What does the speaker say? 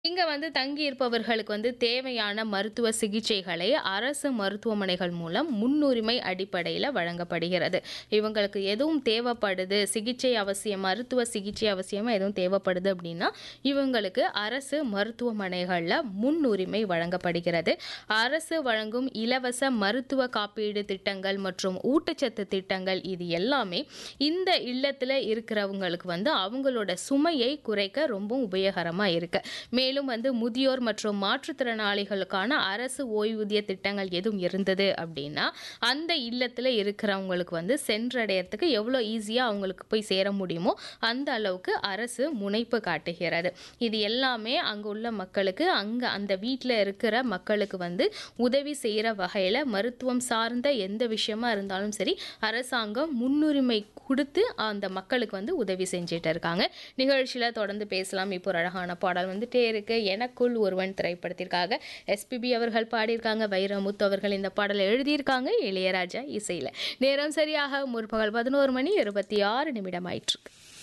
இங்க வந்து தங்கி இருப்பவர்களுக்கு வந்து தேவையான மருத்துவ சிகிச்சைகளை அரசு மருத்துவமனைகள் மூலம் முன்னுரிமை அடிப்படையில் வழங்கப்படுகிறது இவங்களுக்கு எதுவும் தேவைப்படுது சிகிச்சை அவசியம் மருத்துவ சிகிச்சை அவசியமாக எதுவும் தேவைப்படுது அப்படின்னா இவங்களுக்கு அரசு மருத்துவமனைகளில் முன்னுரிமை வழங்கப்படுகிறது அரசு வழங்கும் இலவச மருத்துவ காப்பீடு திட்டங்கள் மற்றும் ஊட்டச்சத்து திட்டங்கள் இது எல்லாமே இந்த இல்லத்தில் இருக்கிறவங்களுக்கு வந்து அவங்களோட சுமையை குறைக்க ரொம்ப உபயோகரமாக இருக்கு மேலும் வந்து முதியோர் மற்றும் மாற்றுத்திறனாளிகளுக்கான அரசு ஓய்வூதிய திட்டங்கள் எதுவும் இருந்தது அப்படின்னா அந்த இல்லத்தில் இருக்கிறவங்களுக்கு வந்து சென்றடையறதுக்கு எவ்வளோ ஈஸியாக அவங்களுக்கு போய் சேர முடியுமோ அந்த அளவுக்கு அரசு முனைப்பு காட்டுகிறது இது எல்லாமே அங்கே உள்ள மக்களுக்கு அங்கே அந்த வீட்டில் இருக்கிற மக்களுக்கு வந்து உதவி செய்கிற வகையில் மருத்துவம் சார்ந்த எந்த விஷயமா இருந்தாலும் சரி அரசாங்கம் முன்னுரிமை கொடுத்து அந்த மக்களுக்கு வந்து உதவி செஞ்சுட்டு இருக்காங்க நிகழ்ச்சியில் தொடர்ந்து பேசலாம் இப்போ ஒரு அழகான பாடல் வந்துட்டே இருக்கு எனக்குள் ஒருவன் திரைப்படத்திற்காக எஸ்பிபி அவர்கள் பாடியிருக்காங்க வைரமுத்து அவர்கள் இந்த பாடலை எழுதியிருக்காங்க இளையராஜா இசையில் நேரம் சரியாக முற்பகல் பதினோரு மணி இருபத்தி ஆறு நிமிடம் ஆயிற்று